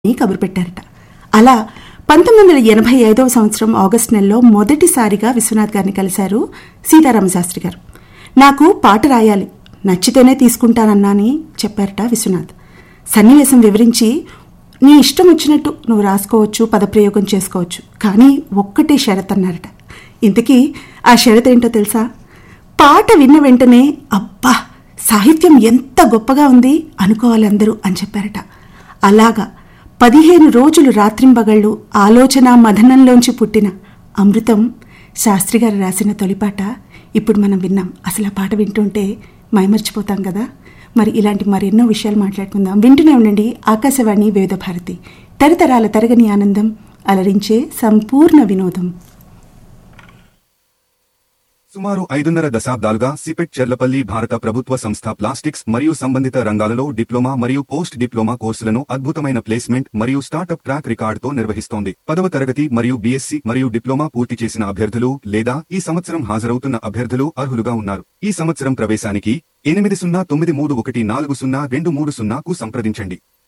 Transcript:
అని కబురు పెట్టారట అలా పంతొమ్మిది వందల ఎనభై ఐదవ సంవత్సరం ఆగస్టు నెలలో మొదటిసారిగా విశ్వనాథ్ గారిని కలిశారు సీతారామ శాస్త్రి గారు నాకు పాట రాయాలి నచ్చితేనే తీసుకుంటానన్నాని చెప్పారట విశ్వనాథ్ సన్నివేశం వివరించి నీ ఇష్టం వచ్చినట్టు నువ్వు రాసుకోవచ్చు పదప్రయోగం చేసుకోవచ్చు కానీ ఒక్కటే షరత్ అన్నారట ఇంతకీ ఆ షరత్ ఏంటో తెలుసా పాట విన్న వెంటనే అబ్బా సాహిత్యం ఎంత గొప్పగా ఉంది అనుకోవాలి అందరూ అని చెప్పారట అలాగా పదిహేను రోజులు రాత్రింబగళ్ళు ఆలోచన మథనంలోంచి పుట్టిన అమృతం శాస్త్రి గారు రాసిన తొలిపాట ఇప్పుడు మనం విన్నాం అసలు ఆ పాట వింటుంటే మైమర్చిపోతాం కదా మరి ఇలాంటి మరెన్నో విషయాలు మాట్లాడుకుందాం వింటూనే ఉండండి ఆకాశవాణి వివిధ భారతి తరతరాల తరగని ఆనందం అలరించే సంపూర్ణ వినోదం సుమారు ఐదున్నర దశాబ్దాలుగా సిపెట్ చెర్లపల్లి భారత ప్రభుత్వ సంస్థ ప్లాస్టిక్స్ మరియు సంబంధిత రంగాలలో డిప్లొమా మరియు పోస్ట్ డిప్లొమా కోర్సులను అద్భుతమైన ప్లేస్మెంట్ మరియు స్టార్టప్ ట్రాక్ రికార్డుతో నిర్వహిస్తోంది పదవ తరగతి మరియు బీఎస్సీ మరియు డిప్లొమా పూర్తి చేసిన అభ్యర్థులు లేదా ఈ సంవత్సరం హాజరవుతున్న అభ్యర్థులు అర్హులుగా ఉన్నారు ఈ సంవత్సరం ప్రవేశానికి ఎనిమిది సున్నా తొమ్మిది మూడు ఒకటి నాలుగు సున్నా రెండు మూడు సున్నాకు సంప్రదించండి